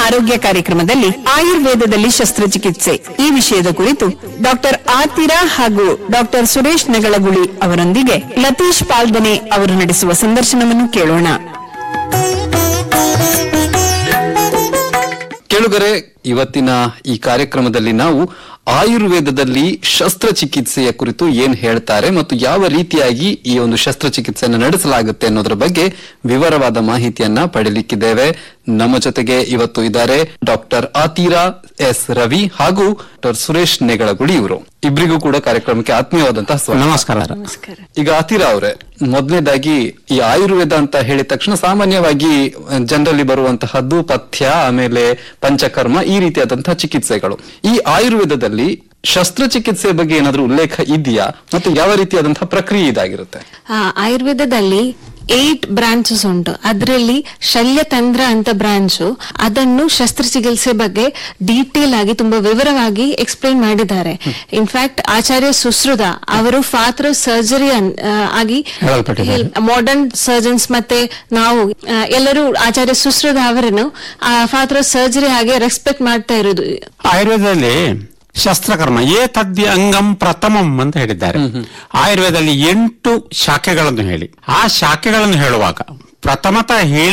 ಆರೋಗ್ಯ ಕಾರ್ಯಕ್ರಮದಲ್ಲಿ ಆಯುರ್ವೇದದಲ್ಲಿ ಶಸ್ತ್ರಚಿಕಿತ್ಸೆ ಈ ವಿಷಯದ ಕುರಿತು ಡಾಕ್ಟರ್ ಆತಿರಾ ಹಾಗೂ ಡಾಕ್ಟರ್ ಸುರೇಶ್ ನಗಳಗುಳಿ ಅವರೊಂದಿಗೆ ಲತೀಶ್ ಪಾಲ್ದನೆ ಅವರು ನಡೆಸುವ ಸಂದರ್ಶನವನ್ನು ಕೇಳೋಣ ಕೇಳುಗರೆ ಇವತ್ತಿನ ಈ ಕಾರ್ಯಕ್ರಮದಲ್ಲಿ ನಾವು ಆಯುರ್ವೇದದಲ್ಲಿ ಶಸ್ತ್ರಚಿಕಿತ್ಸೆಯ ಕುರಿತು ಏನ್ ಹೇಳ್ತಾರೆ ಮತ್ತು ಯಾವ ರೀತಿಯಾಗಿ ಈ ಒಂದು ಶಸ್ತ್ರಚಿಕಿತ್ಸೆಯನ್ನು ನಡೆಸಲಾಗುತ್ತೆ ಅನ್ನೋದ್ರ ಬಗ್ಗೆ ವಿವರವಾದ ಮಾಹಿತಿಯನ್ನ ಪಡೆಯಲಿಕ್ಕಿದ್ದೇವೆ ನಮ್ಮ ಜೊತೆಗೆ ಇವತ್ತು ಇದ್ದಾರೆ ಡಾಕ್ಟರ್ ಆತೀರಾ ಎಸ್ ರವಿ ಹಾಗೂ ಡಾಕ್ಟರ್ ಸುರೇಶ್ ನೆಗಳಗುಳಿ ಇವರು ಇಬ್ಬರಿಗೂ ಕೂಡ ಕಾರ್ಯಕ್ರಮಕ್ಕೆ ಆತ್ಮೀಯವಾದಂತಹ ಸ್ವಾಗತ ನಮಸ್ಕಾರ ಈಗ ಆತಿರಾ ಅವರೇ ಮೊದಲನೇದಾಗಿ ಈ ಆಯುರ್ವೇದ ಅಂತ ಹೇಳಿದ ತಕ್ಷಣ ಸಾಮಾನ್ಯವಾಗಿ ಜನರಲ್ಲಿ ಬರುವಂತಹದ್ದು ಪಥ್ಯ ಆಮೇಲೆ ಪಂಚಕರ್ಮ ಈ ರೀತಿಯಾದಂತಹ ಚಿಕಿತ್ಸೆಗಳು ಈ ಆಯುರ್ವೇದದಲ್ಲಿ ಶಸ್ತ್ರಚಿಕಿತ್ಸೆ ಬಗ್ಗೆ ಏನಾದ್ರೂ ಉಲ್ಲೇಖ ಇದೆಯಾ ಮತ್ತು ಯಾವ ರೀತಿಯಾದಂತಹ ಪ್ರಕ್ರಿಯೆ ಇದಾಗಿರುತ್ತೆ ಆ, ಆಯುರ್ವೇದದಲ್ಲಿ ಏಟ್ ಬ್ರಾಂಚಸ್ ಉಂಟು ಅದರಲ್ಲಿ ಶಲ್ಯತಂತ್ರ ಅಂತ ಬ್ರಾಂಚು ಅದನ್ನು ಶಸ್ತ್ರಚಿಕಿತ್ಸೆ ಬಗ್ಗೆ ಡೀಟೇಲ್ ಆಗಿ ತುಂಬಾ ವಿವರವಾಗಿ ಎಕ್ಸ್ಪ್ಲೈನ್ ಮಾಡಿದ್ದಾರೆ ಇನ್ಫ್ಯಾಕ್ಟ್ ಆಚಾರ್ಯ ಸುಶ್ರುತ ಅವರು ಫಾತ್ರ ಸರ್ಜರಿ ಆಗಿ ಹೇಳಲ್ಪಟ್ಟಿದ್ದಾರೆ. ಮಾಡರ್ನ್ ಸರ್ಜನ್ಸ್ ಮತ್ತೆ ನಾವು ಆ, ಎಲ್ಲರೂ ಆಚಾರ್ಯ ಸುಶ್ರುತ ಅವರನ್ನು ಫಾತ್ರ ಸರ್ಜರಿ ಆಗಿ ರೆಸ್ಪೆಕ್ಟ್ ಮಾಡ್ತಾ ಇರೋದು ಆಯುರ್ವೇದದಲ್ಲಿ ಶಸ್ತ್ರಕರ್ಮ ಏ ತದ್ಯ ಅಂಗಂ ಪ್ರಥಮಂ ಅಂತ ಹೇಳಿದ್ದಾರೆ ಆಯುರ್ವೇದದಲ್ಲಿ ಎಂಟು ಶಾಖೆಗಳನ್ನು ಹೇಳಿ ಆ ಶಾಖೆಗಳನ್ನು ಹೇಳುವಾಗ ಪ್ರಥಮತಃ ಹೇಳಿ